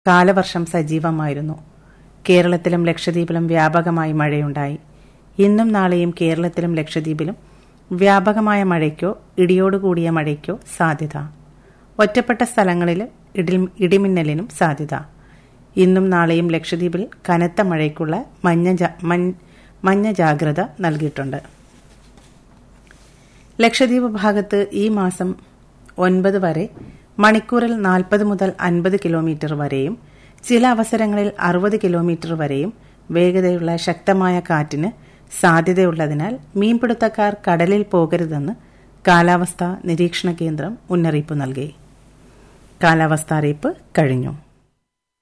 കാലവർഷം സജീവമായിരുന്നു കേരളത്തിലും ലക്ഷദ്വീപിലും വ്യാപകമായി മഴയുണ്ടായി ഇന്നും നാളെയും കേരളത്തിലും ലക്ഷദ്വീപിലും വ്യാപകമായ മഴയ്ക്കോ ഇടിയോടുകൂടിയ മഴയ്ക്കോ സാധ്യത ഒറ്റപ്പെട്ട സ്ഥലങ്ങളിൽ ഇടിൽ- ഇടിമിന്നലിനും സാധ്യത ഇന്നും നാളെയും ലക്ഷദ്വീപിൽ കനത്ത മഴയ്ക്കുള്ള മഞ്ഞ ജാ- മഞ്ഞ- മഞ്ഞ ജാഗ്രത നൽകിയിട്ടുണ്ട് ലക്ഷദ്വീപ് ഭാഗത്ത് ഈ മാസം ഒൻപത് വരെ മണിക്കൂറിൽ നാൽപ്പത് മുതൽ അൻപത് കിലോമീറ്റർ വരെയും ചില അവസരങ്ങളിൽ അറുപത് കിലോമീറ്റർ വരെയും വേഗതയുള്ള ശക്തമായ കാറ്റിന് സാധ്യതയുള്ളതിനാൽ മീൻപിടുത്തക്കാർ കടലിൽ പോകരുതെന്ന് കാലാവസ്ഥാ നിരീക്ഷണ കേന്ദ്രം മുന്നറിയിപ്പ് നൽകി കാലാവസ്ഥാ അറിയിപ്പ് കഴിഞ്ഞു